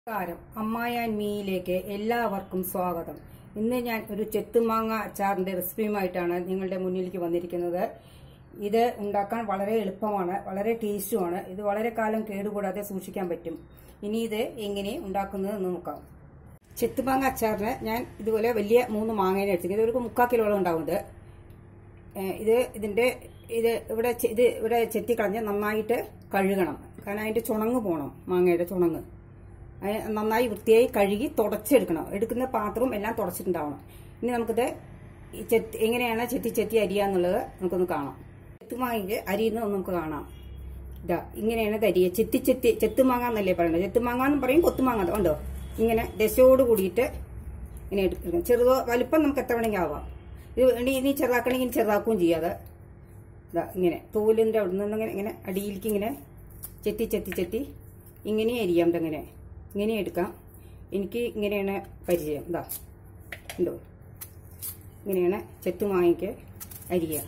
നമസ്കാരം അമ്മായ മീയിലേക്ക് എല്ലാവർക്കും സ്വാഗതം ഇന്ന് ഞാൻ ഒരു ചെത്തുമാങ്ങ അച്ചാറിന്റെ റെസിപ്പിയുമായിട്ടാണ് നിങ്ങളുടെ മുന്നിലേക്ക് വന്നിരിക്കുന്നത് ഇത് ഉണ്ടാക്കാൻ വളരെ എളുപ്പമാണ് വളരെ ടേസ്റ്റുമാണ് ഇത് വളരെ കാലം കേടുകൂടാതെ സൂക്ഷിക്കാൻ പറ്റും ഇനി ഇത് എങ്ങനെ ഉണ്ടാക്കുന്നത് എന്ന് നോക്കാം ചെത്തുമാങ്ങ അച്ചാറിന് ഞാൻ ഇതുപോലെ വലിയ മൂന്ന് മാങ്ങേനെ എടുത്തിരിക്കുന്നത് ഇത് ഒരു മുക്കാൽ കിലോളം ഉണ്ടാവുന്നത് ഏഹ് ഇത് ഇതിന്റെ ഇത് ഇവിടെ ചെ- ഇത് ഇവിടെ ചെത്തിക്കളഞ്ഞ് നന്നായിട്ട് കഴുകണം കാരണം അതിന്റെ ചുണങ്ങ് പോകണം മാങ്ങയുടെ ചുണങ്ങ് അത് നന്നായി വൃത്തിയായി കഴുകി തുടച്ചെടുക്കണം എടുക്കുന്ന പാത്രവും എല്ലാം തുടച്ചിട്ടുണ്ടാവണം ഇനി നമുക്കിത് ഈ ചെത്തി എങ്ങനെയാണ് ചെത്തി ചെത്തി അരിയാന്നുള്ളത് നമുക്കൊന്ന് കാണാം ചെത്തുമാങ്ങയ്ക്ക് അരിയുന്നത് നമുക്ക് കാണാം ഇതാ ഇങ്ങനെയാണ് ഇത് അരിയ ചെത്തി ചെത്തി ചെത്തുമാങ്ങ എന്നല്ലേ പറയുന്നത് ചെത്തുമാങ്ങ എന്ന് പറയും കൊത്തുമാങ്ങ ഉണ്ടോ ഇങ്ങനെ ദശയോട് കൂടിയിട്ട് ഇങ്ങനെ എടുക്കണം ചെറുതോ വലിപ്പം നമുക്ക് എത്ര വേണമെങ്കിൽ ആവാം ഇത് ഇനി ഇനി ചെറുതാക്കണമെങ്കിൽ ഇനി ചെറുതാക്കുകയും ചെയ്യാതെ ഇതാ ഇങ്ങനെ തോലിൻ്റെ അവിടെ നിന്ന് ഇങ്ങനെ ഇങ്ങനെ അടിയിലേക്ക് ഇങ്ങനെ ചെത്തി ചെത്തി ചെത്തി ഇങ്ങനെ അരിയാം ഇതങ്ങനെ ഇങ്ങനെ എടുക്കാം എനിക്ക് ഇങ്ങനെയാണ് പരിചയം ഇതാ ഉണ്ടോ ഇങ്ങനെയാണ് ചെത്തുമാങ്ങയ്ക്ക് അരിയുക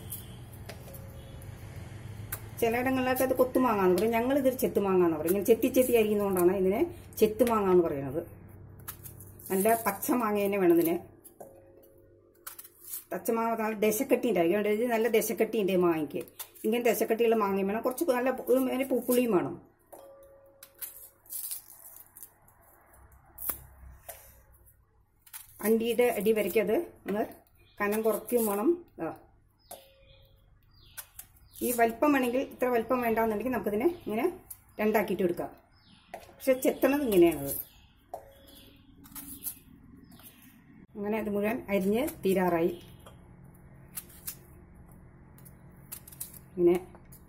ചിലയിടങ്ങളിലൊക്കെ അത് കൊത്തുമാങ്ങ എന്ന് പറയും ഞങ്ങൾ ഇതൊരു ചെത്തുമാങ്ങ എന്ന് പറയും ഇങ്ങനെ ചെത്തി ചെത്തി അരിയുന്നതുകൊണ്ടാണ് ഇതിനെ ചെത്തുമാങ്ങ എന്ന് പറയുന്നത് നല്ല പച്ച മാങ്ങ തന്നെ വേണം ഇതിന് പച്ചമാങ്ങ നല്ല ദശക്കട്ടി ഉണ്ടായിരിക്കും അതുകൊണ്ട് ഇത് നല്ല ദശക്കട്ടി ഉണ്ട് മാങ്ങയ്ക്ക് ഇങ്ങനെ ദശക്കട്ടിയുള്ള മാങ്ങയും വേണം കുറച്ച് നല്ല പു- ഒരു അതിന് പൂപ്പുളിയും വേണം അണ്ടിയുടെ അടി വരയ്ക്കത് ഒന്ന് കനം കുറയ്ക്കും വേണം ആ. ഈ വലിപ്പം വേണമെങ്കിൽ ഇത്ര വലിപ്പം വേണ്ടാന്നുണ്ടെങ്കിൽ നമുക്കിതിനെ ഇങ്ങനെ രണ്ടാക്കിയിട്ട് എടുക്കാം പക്ഷെ ചെത്തണത് ഇങ്ങനെയാണത് അങ്ങനെ അത് മുഴുവൻ അരിഞ്ഞ് തീരാറായി ഇങ്ങനെ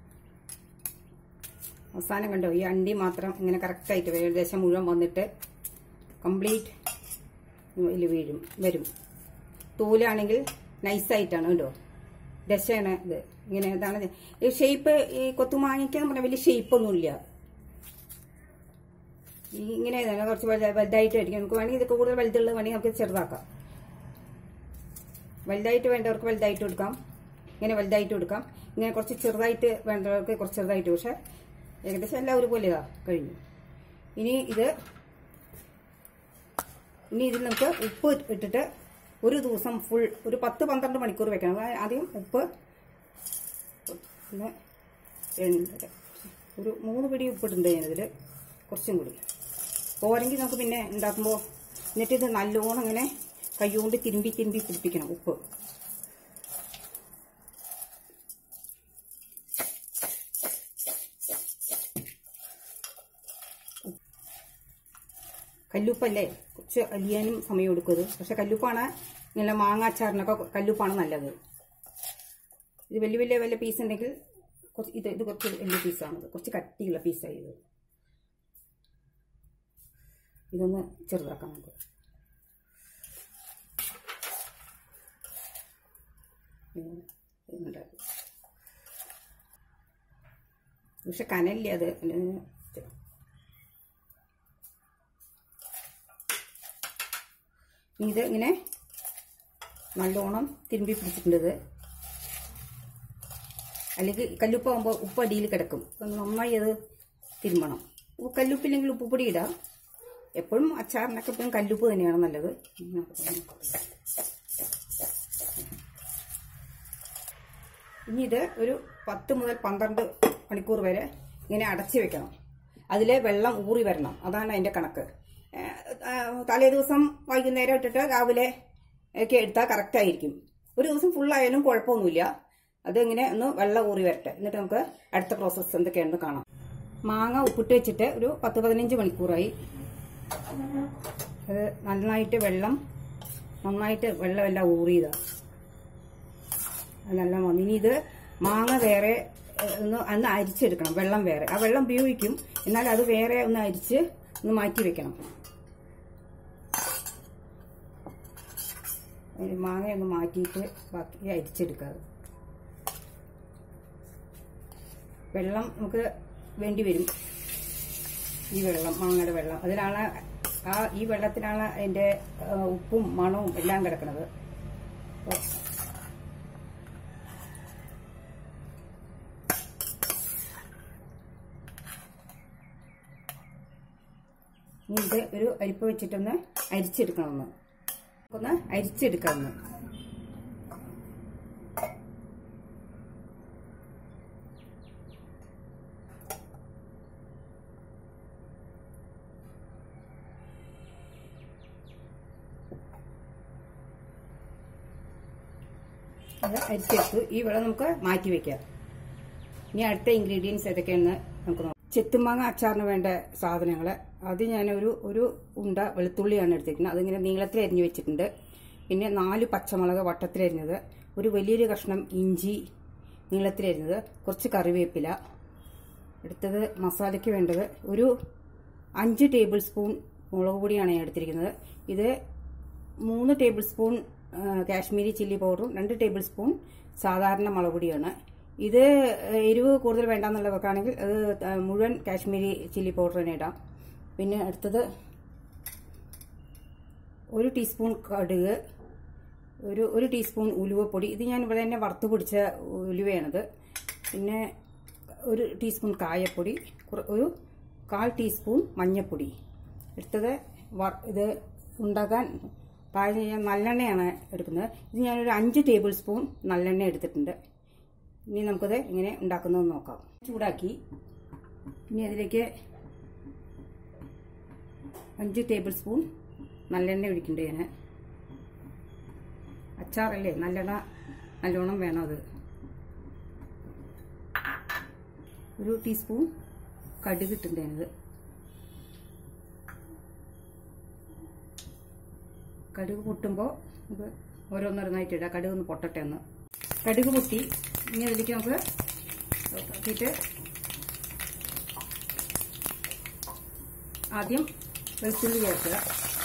അവസാനം കണ്ടോ ഈ അണ്ടി മാത്രം ഇങ്ങനെ കറക്റ്റായിട്ട് വരും ഏകദേശം മുഴുവൻ വന്നിട്ട് കംപ്ലീറ്റ് ഇതിൽ വീഴും വരും തോലാണെങ്കിൽ നൈസായിട്ടാണ് കേട്ടോ ദശയാണ് ഇത് ഇങ്ങനെ ഇതാണ് ഇത്. ഈ ഷേപ്പ് ഈ കൊത്തുമാങ്ങിക്കെന്ന് പറഞ്ഞാൽ വലിയ ഷേപ്പൊന്നുമില്ല ഈ ഇങ്ങനെ ഇതാണ് കുറച്ച് വലുത- വലുതായിട്ട് ആയിരിക്കും നമുക്ക് വേണമെങ്കിൽ ഇതൊക്കെ കൂടുതൽ വലുതുള്ളത് വേണമെങ്കിൽ നമുക്ക് ചെറുതാക്കാം വലുതായിട്ട് വേണ്ടവർക്ക് വലുതായിട്ട് കൊടുക്കാം ഇങ്ങനെ വലുതായിട്ട് കൊടുക്കാം ഇങ്ങനെ കുറച്ച് ചെറുതായിട്ട് വേണ്ടവർക്ക് കുറച്ച് ചെറുതായിട്ട് പക്ഷെ ഏകദേശം എല്ലാം ഒരുപോലെ ഇതാ കഴിഞ്ഞു ഇനി ഇത് ഇനി ഇതിൽ നമുക്ക് ഉപ്പ് ഇട്ടിട്ട് ഒരു ദിവസം ഫുൾ ഒരു പത്ത് പന്ത്രണ്ട് മണിക്കൂർ വെക്കണം അതായത് ആദ്യം ഉപ്പ് പിന്നെ രണ്ട് ഒരു മൂന്ന് പിടി ഉപ്പിട്ടുണ്ട് ഞാനിതിൽ കുറച്ചും കൂടി പോരെങ്കിൽ നമുക്ക് പിന്നെ ഉണ്ടാക്കുമ്പോൾ എന്നിട്ട് ഇത് നല്ലോണം ഇങ്ങനെ കൈകൊണ്ട് തിരുമ്പി തിരുമ്പി പിടിപ്പിക്കണം ഉപ്പ് കല്ലുപ്പല്ലേ കുറച്ച് അലിയാനും സമയം എടുക്കും ഇത് പക്ഷെ കല്ലുപ്പാണ് ഇങ്ങനെ മാങ്ങാച്ചാറിനൊക്കെ കല്ലുപ്പാണ് നല്ലത് ഇത് വലിയ വലിയ വലിയ പീസ് ഉണ്ടെങ്കിൽ കുറച്ച് ഇത് ഇത് കുറച്ച് വലിയ പീസാണിത് കുറച്ച് കട്ടിയുള്ള പീസായി ഇത് ഇതൊന്ന് ചെറുതാക്കാം നമുക്ക് ഇങ്ങനെ ഇതുണ്ടാക്കി. പക്ഷെ കനല്ലേ അത് അതിന് ഇനി ഇത് ഇങ്ങനെ നല്ലോണം തിരുമ്പി പിടിച്ചിട്ടുണ്ട് ഇത്. അല്ലെങ്കിൽ കല്ലുപ്പ് ആകുമ്പോൾ ഉപ്പ് അടിയിൽ കിടക്കും അപ്പം നന്നായി അത് തിരുമ്പണം ഉപ്പ് കല്ലുപ്പില്ലെങ്കിൽ ഉപ്പുപൊടി ഇടാം എപ്പോഴും അച്ചാറിനൊക്കെ എപ്പോഴും കല്ലുപ്പ് തന്നെയാണ് നല്ലത് ഇനി ഇത് ഒരു പത്ത് മുതൽ പന്ത്രണ്ട് മണിക്കൂർ വരെ ഇങ്ങനെ അടച്ചു വെക്കണം അതിലെ വെള്ളം ഊറി വരണം അതാണ് അതിന്റെ കണക്ക് ഏഹ്, ഏഹ്, തലേ ദിവസം വൈകുന്നേരം ഇട്ടിട്ട് രാവിലെ ഒക്കെ എടുത്താൽ കറക്റ്റ് ആയിരിക്കും ഒരു ദിവസം ഫുള്ളായാലും കുഴപ്പമൊന്നുമില്ല അത് ഇങ്ങനെ ഒന്ന് വെള്ളം ഊറി വരട്ടെ എന്നിട്ട് നമുക്ക് അടുത്ത പ്രോസസ്സ് എന്തൊക്കെയാണെന്ന് കാണാം മാങ്ങ ഉപ്പിട്ട് വെച്ചിട്ട് ഒരു പത്ത് പതിനഞ്ച് മണിക്കൂറായി അത് നന്നായിട്ട് വെള്ളം നന്നായിട്ട് വെള്ളമെല്ലാം ഊറിയതാണ് അത് നല്ല വന്നു ഇനി ഇത് മാങ്ങ വേറെ ഏഹ്, ഒന്ന് ഒന്ന് അരിച്ചെടുക്കണം വെള്ളം വേറെ ആ വെള്ളം ഉപയോഗിക്കും എന്നാൽ അത് വേറെ ഒന്ന് അരിച്ച് ഒന്ന് മാറ്റി വെക്കണം അതിന് മാങ്ങ ഒന്ന് മാറ്റിയിട്ട് ബാക്കി അരിച്ചെടുക്കാറ് വെള്ളം നമുക്ക് വേണ്ടി വരും ഈ വെള്ളം മാങ്ങയുടെ വെള്ളം അതിലാണ് ആ ഈ വെള്ളത്തിലാണ് അതിന്റെ ആ, ഉപ്പും മണവും എല്ലാം കിടക്കുന്നത് അപ്പോൾ ഇനി ഇത് ഇത് ഒരു അരിപ്പ വെച്ചിട്ടൊന്ന് അരിച്ചെടുക്കണം ഒന്ന് ഒന്ന് അരിച്ചെടുക്കാം ഒന്ന് അത് അരിച്ചെടുത്തു ഈ വെള്ളം നമുക്ക് മാറ്റി വെക്കാം ഇനി അടുത്ത ഇൻഗ്രീഡിയൻസ് ഏതൊക്കെയാണെന്ന് നമുക്ക് നോക്കാം ചെത്തുമാങ്ങ അച്ചാറിന് വേണ്ട സാധനങ്ങൾ അത് ഞാനൊരു ഒരു ഉണ്ട വെളുത്തുള്ളിയാണ് എടുത്തിരിക്കുന്നത് അതിങ്ങനെ നീളത്തിൽ അരിഞ്ഞു വെച്ചിട്ടുണ്ട് പിന്നെ നാല് പച്ചമുളക് വട്ടത്തിലരിഞ്ഞത് ഒരു വലിയൊരു കഷ്ണം ഇഞ്ചി നീളത്തിലരിഞ്ഞത് കുറച്ച് കറിവേപ്പില എടുത്തത് മസാലയ്ക്ക് വേണ്ടത് ഒരു അഞ്ച് ടേബിൾ സ്പൂൺ മുളക് പൊടിയാണ് ഞാൻ എടുത്തിരിക്കുന്നത് ഇത് മൂന്ന് ടേബിൾ സ്പൂൺ ആ, കാശ്മീരി ചില്ലി പൗഡറും രണ്ട് ടേബിൾ സ്പൂൺ സാധാരണ മുളക് പൊടിയാണ് ഇത് എരിവ് കൂടുതൽ വേണ്ടെന്നുള്ളവർക്കാണെങ്കിൽ അത് ആ, മുഴുവൻ കാശ്മീരി ചില്ലി പൗഡർ തന്നെ ഇടാം പിന്നെ അടുത്തത് ഒരു ടീസ്പൂൺ കടുക് ഒരു ഒരു ടീസ്പൂൺ ഉലുവപ്പൊടി ഇത് ഞാൻ ഇവിടെ തന്നെ വറുത്ത് പൊടിച്ച ഉലുവയാണിത് പിന്നെ ഒരു ടീസ്പൂൺ കായപ്പൊടി കുറ- ഒരു കാൽ ടീസ്പൂൺ മഞ്ഞൾപ്പൊടി എടുത്തത് വ- ഇത് ഉണ്ടാക്കാൻ പാചകം ചെയ്യാൻ നല്ലെണ്ണയാണ് എടുക്കുന്നത് ഇത് ഞാനൊരു അഞ്ച് ടേബിൾ സ്പൂൺ നല്ലെണ്ണ എടുത്തിട്ടുണ്ട് ഇനി നമുക്കത് എങ്ങനെ ഉണ്ടാക്കുന്നതെന്ന് നോക്കാം ചൂടാക്കി ഇനി അതിലേക്ക് അഞ്ച് ടേബിൾ സ്പൂൺ നല്ലെണ്ണ ഒഴിക്കുന്നുണ്ട് ഞാൻ അച്ചാറല്ലേ നല്ലെണ്ണ നല്ലോണം വേണം അത് ഒരു ടീസ്പൂൺ കടുക് ഇട്ടിട്ടുണ്ടായിരുന്നത് കടുക് പൊട്ടുമ്പോൾ നമുക്ക് ഓരോന്നോരോന്നായിട്ട് ഇടാം കടുക് ഒന്ന് പൊട്ടട്ടെ ഒന്ന് കടുക് പൊട്ടി ഇനി അതിലേക്ക് നമുക്ക് ആക്കിയിട്ട് ആദ്യം വെളുത്തുള്ളി ചേർക്കുക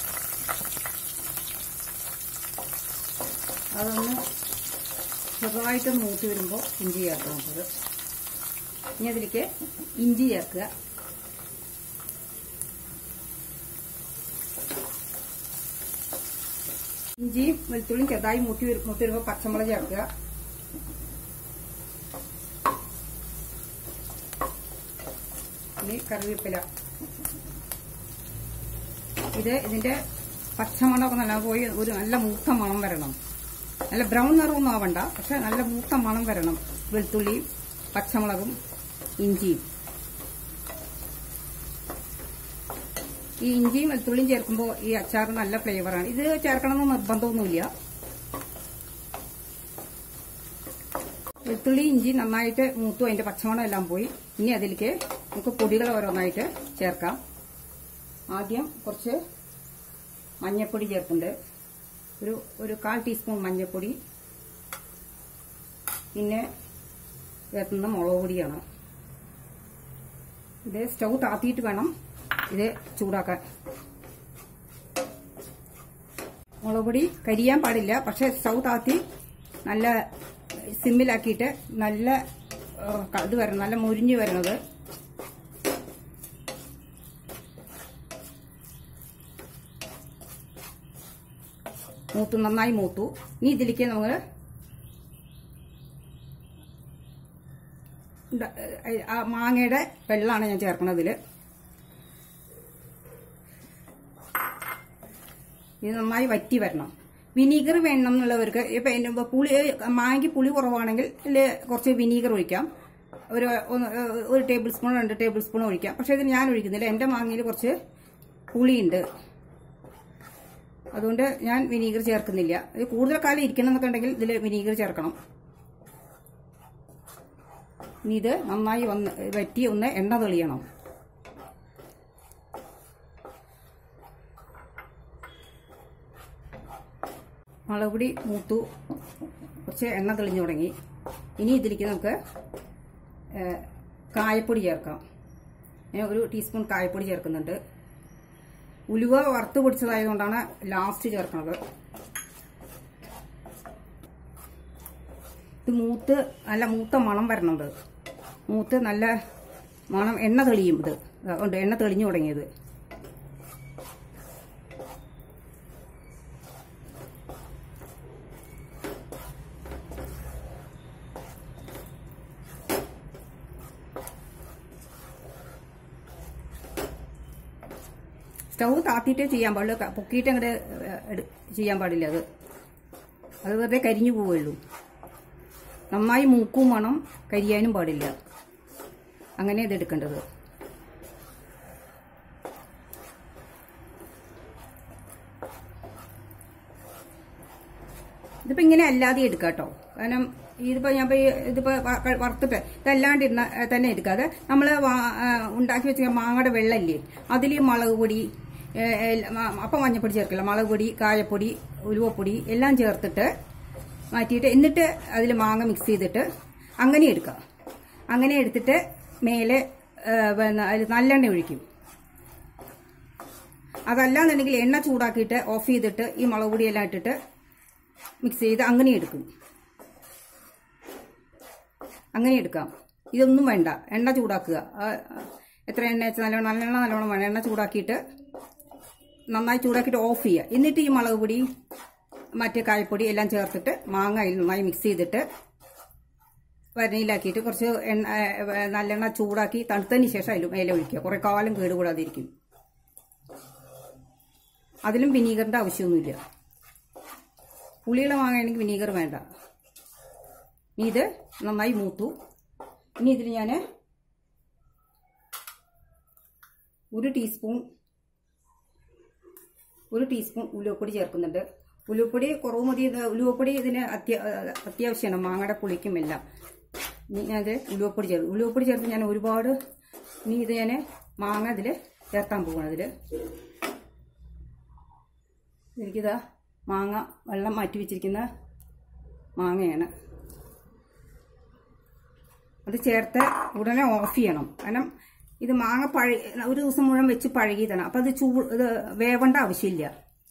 അതൊന്ന് ചെറുതായിട്ട് മൂത്ത് വരുമ്പോൾ ഇഞ്ചി ചേർക്കാം നമുക്കത് ഇനി അതിലേക്ക് ഇഞ്ചി ചേർക്കുക ഇഞ്ചിയും വെളുത്തുള്ളിയും ചെറുതായി മൂട്ടി വരും മൂട്ടി വരുമ്പോൾ പച്ചമുളക് ചേർക്കുക ഇനി കറിവേപ്പില ഇത് ഇതിന്റെ പച്ചമണമൊക്കെ നല്ല പോയി ഒരു നല്ല മൂത്ത മണം വരണം നല്ല ബ്രൗൺ നിറമൊന്നും ആവണ്ട പക്ഷെ നല്ല മൂത്ത മണം വരണം വെളുത്തുള്ളിയും പച്ചമുളകും ഇഞ്ചിയും ഈ ഇഞ്ചിയും വെളുത്തുള്ളിയും ചേർക്കുമ്പോൾ ഈ അച്ചാർ നല്ല ഫ്ലേവറാണ് ഇത് ചേർക്കണമെന്ന് നിർബന്ധമൊന്നുമില്ല വെളുത്തുള്ളി ഇഞ്ചി നന്നായിട്ട് മൂത്തു അതിന്റെ പച്ചമണം എല്ലാം പോയി ഇനി അതിലേക്ക് നമുക്ക് പൊടികൾ ഓരോന്നായിട്ട് ചേർക്കാം ആദ്യം കുറച്ച് മഞ്ഞൾപ്പൊടി ചേർക്കുന്നുണ്ട് ഒരു ഒരു കാൽ ടീസ്പൂൺ മഞ്ഞൾപ്പൊടി പിന്നെ ചേർക്കുന്ന മുളക് പൊടിയാണ് ഇത് സ്റ്റൗ താത്തിയിട്ട് വേണം ഇത് ചൂടാക്കാൻ മുളക് പൊടി കരിയാൻ പാടില്ല പക്ഷെ സ്റ്റൗ താത്തി നല്ല സിമ്മിലാക്കിയിട്ട് നല്ല ഏഹ്, ഇത് വരണം നല്ല മുരിഞ്ഞു വരണത് മൂത്തു നന്നായി മൂത്തു ഇനി ഇതിലേക്ക് നമ്മൾ ആ മാങ്ങയുടെ വെള്ളമാണ് ഞാൻ ചേർക്കണത് ഇതില് ഇത് നന്നായി വറ്റി വരണം വിനീഗർ വേണം എന്നുള്ളവർക്ക് ഇപ്പൊ അതിന്റെ പുളി മാങ്ങയ്ക്ക് പുളി കുറവാണെങ്കിൽ ഇതിൽ കുറച്ച് വിനീഗർ ഒഴിക്കാം ഒരു ഒന്ന് ഒരു ടേബിൾ സ്പൂൺ രണ്ട് ടേബിൾ സ്പൂൺ ഒഴിക്കാം പക്ഷെ ഇത് ഞാൻ ഒഴിക്കുന്നില്ല എന്റെ മാങ്ങയിൽ കുറച്ച് പുളിയുണ്ട് അതുകൊണ്ട് ഞാൻ വിനീഗർ ചേർക്കുന്നില്ല ഇത് കൂടുതൽ കാലം ഇരിക്കണം എന്നൊക്കെ ഉണ്ടെങ്കിൽ ഇതിൽ വിനീഗർ ചേർക്കണം ഇനി ഇത് നന്നായി വന്ന് വറ്റി ഒന്ന് എണ്ണ തെളിയണം മുളക് പൊടി മൂത്തു കുറച്ച് എണ്ണ തെളിഞ്ഞു തുടങ്ങി ഇനി ഇതിലേക്ക് നമുക്ക് ഏ, കായപ്പൊടി ചേർക്കാം ഞാൻ ഒരു ടീസ്പൂൺ കായപ്പൊടി ചേർക്കുന്നുണ്ട് ഉലുവ വറുത്ത് പൊടിച്ചതായതുകൊണ്ടാണ് ലാസ്റ്റ് ചേർക്കുന്നത് ഇത് മൂത്ത് നല്ല മൂത്ത മണം വരണത് മൂത്ത് നല്ല മണം എണ്ണ തെളിയും ഇത് ഉണ്ട് എണ്ണ തെളിഞ്ഞു തുടങ്ങിയത് സ്റ്റൗ താത്തിയിട്ടേ ചെയ്യാൻ പാടുള്ളൂ ക- പൊക്കിയിട്ട് അങ്ങോട്ട് ചെയ്യാൻ പാടില്ല അത് അത് വെറുതെ കരിഞ്ഞു പോവുള്ളൂ നന്നായി മൂക്കും വേണം കരിയാനും പാടില്ല അങ്ങനെ ഇത് എടുക്കേണ്ടത് ഇതിപ്പോ ഇങ്ങനെ അല്ലാതെ എടുക്കാം കേട്ടോ കാരണം ഇതിപ്പോ ഞാൻ ഇപ്പൊ ഈ- ഇതിപ്പോ വ- വറുത്തിട്ട് ഇതല്ലാണ്ട് ഇരുന്ന തന്നെ എടുക്കാതെ നമ്മള് വാ- ആ, ഉണ്ടാക്കി വെച്ച മാങ്ങയുടെ വെള്ളല്ലേ അതിൽ മുളക് പൊടി ഏ, എല്ല- മ- അപ്പം മഞ്ഞപ്പൊടി ചേർക്കില്ല മുളക് പൊടി കായപ്പൊടി ഉലുവപ്പൊടി എല്ലാം ചേർത്തിട്ട് മാറ്റിയിട്ട് എന്നിട്ട് അതിൽ മാങ്ങ മിക്സ് ചെയ്തിട്ട് അങ്ങനെ എടുക്കാം അങ്ങനെ എടുത്തിട്ട് മേലെ ഏ, പിന്നെ അതിൽ നല്ലെണ്ണ ഒഴിക്കും അതല്ലാന്നുണ്ടെങ്കിൽ എണ്ണ ചൂടാക്കിയിട്ട് ഓഫ് ചെയ്തിട്ട് ഈ മുളക് പൊടിയെല്ലാം ഇട്ടിട്ട് മിക്സ് ചെയ്ത് അങ്ങനെ എടുക്കും അങ്ങനെ എടുക്കാം ഇതൊന്നും വേണ്ട എണ്ണ ചൂടാക്കുക ആ, എത്ര എണ്ണ വെച്ചാൽ നല്ലോണം നല്ലെണ്ണ നല്ലോണം വേണം എണ്ണ ചൂടാക്കിയിട്ട് നന്നായി ചൂടാക്കിയിട്ട് ഓഫ് ചെയ്യുക എന്നിട്ട് ഈ മുളക് പൊടി മറ്റേ കായപ്പൊടി എല്ലാം ചേർത്തിട്ട് മാങ്ങ അതിൽ നന്നായി മിക്സ് ചെയ്തിട്ട് വരണിയിലാക്കിയിട്ട് കുറച്ച് എണ്ണ ഏ, നല്ലെണ്ണ ചൂടാക്കി തണുത്തതിന് ശേഷം അതിൽ മേലെ ഒഴിക്കുക കുറേ കാലം കേടുകൂടാതിരിക്കും അതിലും വിനീഗറിന്റെ ആവശ്യമൊന്നുമില്ല പുളിയുള്ള മാങ്ങയാണെങ്കിൽ വിനീഗർ വേണ്ട ഇനി ഇത് നന്നായി മൂത്തു ഇനി ഇതിൽ ഞാൻ ഒരു ടീസ്പൂൺ ഒരു ടീസ്പൂൺ ഉലുവപ്പൊടി ചേർക്കുന്നുണ്ട് ഉലുവപ്പൊടി കുറവ് മതി ഇത് ഉലുവപ്പൊടി ഇതിന് അത്യ അത്യാവശ്യമാണ് മാങ്ങയുടെ പുളിക്കും എല്ലാം ഇനി ഞാനത് ഉലുവപ്പൊടി ചേർക്കും ഉലുവപ്പൊടി ചേർത്ത് ഞാൻ ഒരുപാട് ഇനി ഇത് ഞാൻ മാങ്ങ ഇതിൽ ചേർത്താൻ പോകണം ഇതിൽ എനിക്കിതാ മാങ്ങ വെള്ളം മാറ്റി വെച്ചിരിക്കുന്ന മാങ്ങയാണ് അത് ചേർത്ത് ഉടനെ ഓഫ് ചെയ്യണം കാരണം ഇത് മാങ്ങ പഴ ഒരു ദിവസം മുഴുവൻ വെച്ച് പഴകിയതാണ് അപ്പം അത് ചൂ ഇത് വേവേണ്ട ആവശ്യമില്ല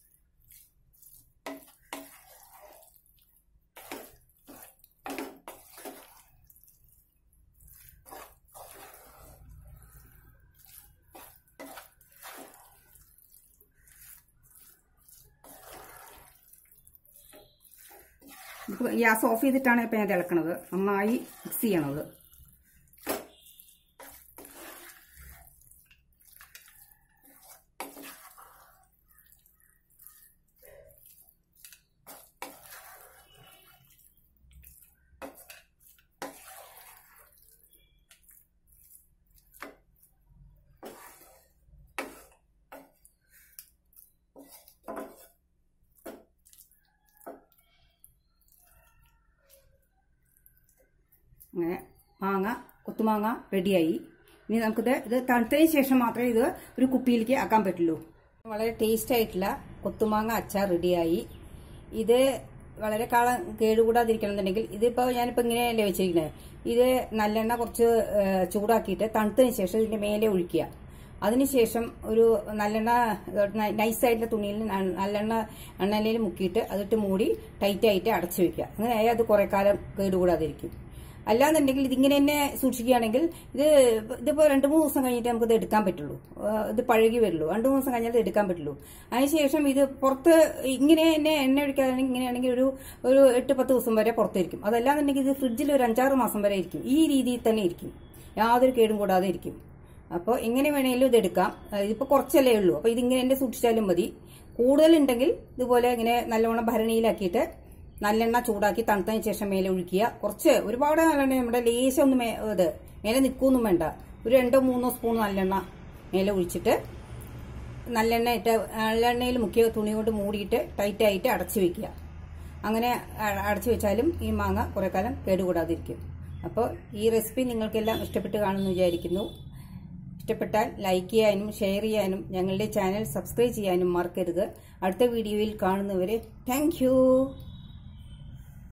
നമുക്ക് ഗ്യാസ് ഓഫ് ചെയ്തിട്ടാണ് ഇപ്പം ഞാൻ തിളക്കണത് നന്നായി മിക്സ് ചെയ്യണത് അങ്ങനെ മാങ്ങ കൊത്തുമാങ്ങ റെഡിയായി ഇനി നമുക്കിത് ഇത് തണുത്തതിന് ശേഷം മാത്രമേ ഇത് ഒരു കുപ്പിയിലേക്ക് ആക്കാൻ പറ്റുള്ളൂ വളരെ ടേസ്റ്റ് ആയിട്ടുള്ള കൊത്തുമാങ്ങ അച്ചാർ റെഡിയായി ഇത് വളരെ കാലം കേടുകൂടാതിരിക്കണം എന്നുണ്ടെങ്കിൽ ഇതിപ്പോൾ ഞാനിപ്പോൾ ഇങ്ങനെയല്ലേ വെച്ചിരിക്കുന്നത് ഇത് നല്ലെണ്ണ കുറച്ച് ഏ, ചൂടാക്കിയിട്ട് തണുത്തതിന് ശേഷം ഇതിന്റെ മേലെ ഒഴിക്കുക അതിനുശേഷം ഒരു നല്ലെണ്ണ ന- നൈസായിട്ടുള്ള തുണിയിൽ ന- നല്ലെണ്ണ എണ്ണയിൽ മുക്കിയിട്ട് അതിട്ട് മൂടി ടൈറ്റായിട്ട് അടച്ചു വെക്കുക അങ്ങനെ ആയാൽ അത് കുറെ കാലം കേടുകൂടാതിരിക്കും അല്ലാന്നുണ്ടെങ്കിൽ ഇതിങ്ങനെ തന്നെ സൂക്ഷിക്കുകയാണെങ്കിൽ ഇത് ഇതിപ്പോൾ രണ്ട് മൂന്ന് ദിവസം കഴിഞ്ഞിട്ട് നമുക്കിത് എടുക്കാൻ പറ്റുള്ളൂ ആ, ഇത് പഴകി വരുള്ളൂ രണ്ട് മൂന്ന് ദിവസം കഴിഞ്ഞാൽ ഇത് എടുക്കാൻ പറ്റുള്ളൂ അതിനുശേഷം ഇത് പുറത്ത് ഇങ്ങനെ തന്നെ എണ്ണ ഒഴിക്കാതെ ഇങ്ങനെയാണെങ്കിൽ ഒരു ഒരു എട്ട് പത്ത് ദിവസം വരെ പുറത്തിരിക്കും അതല്ലാന്നുണ്ടെങ്കിൽ ഇത് ഫ്രിഡ്ജിൽ ഒരു അഞ്ചാറ് മാസം വരെ ഇരിക്കും ഈ രീതിയിൽ തന്നെ ഇരിക്കും യാതൊരു കേടും കൂടാതെ ഇരിക്കും അപ്പോൾ എങ്ങനെ വേണേലും ഇത് എടുക്കാം ഇതിപ്പോൾ കുറച്ചല്ലേ ഉള്ളൂ അപ്പോൾ ഇതിങ്ങനെ തന്നെ സൂക്ഷിച്ചാലും മതി കൂടുതലുണ്ടെങ്കിൽ ഇതുപോലെ ഇങ്ങനെ നല്ലവണ്ണം ഭരണിയിലാക്കിയിട്ട് നല്ലെണ്ണ ചൂടാക്കി തണുത്തതിന് ശേഷം മേലെ ഒഴിക്കുക കുറച്ച് ഒരുപാട് നല്ലെണ്ണ നമ്മുടെ ലേശം ഒന്ന് മേ ഇത് മേലെ നിൽക്കുകയൊന്നും വേണ്ട ഒരു രണ്ടോ മൂന്നോ സ്പൂൺ നല്ലെണ്ണ മേലെ ഒഴിച്ചിട്ട് നല്ലെണ്ണ ഇട്ട് നല്ലെണ്ണയിൽ മുക്കിയ തുണി കൊണ്ട് മൂടിയിട്ട് ടൈറ്റായിട്ട് അടച്ചു വെക്കുക അങ്ങനെ അ- അടച്ചു വെച്ചാലും ഈ മാങ്ങ കുറെ കാലം കേടുകൂടാതിരിക്കും അപ്പോൾ ഈ റെസിപ്പി നിങ്ങൾക്കെല്ലാം ഇഷ്ടപ്പെട്ട് കാണുമെന്ന് വിചാരിക്കുന്നു ഇഷ്ടപ്പെട്ടാൽ ലൈക്ക് ചെയ്യാനും ഷെയർ ചെയ്യാനും ഞങ്ങളുടെ ചാനൽ സബ്സ്ക്രൈബ് ചെയ്യാനും മറക്കരുത് അടുത്ത വീഡിയോയിൽ കാണുന്നവരെ താങ്ക്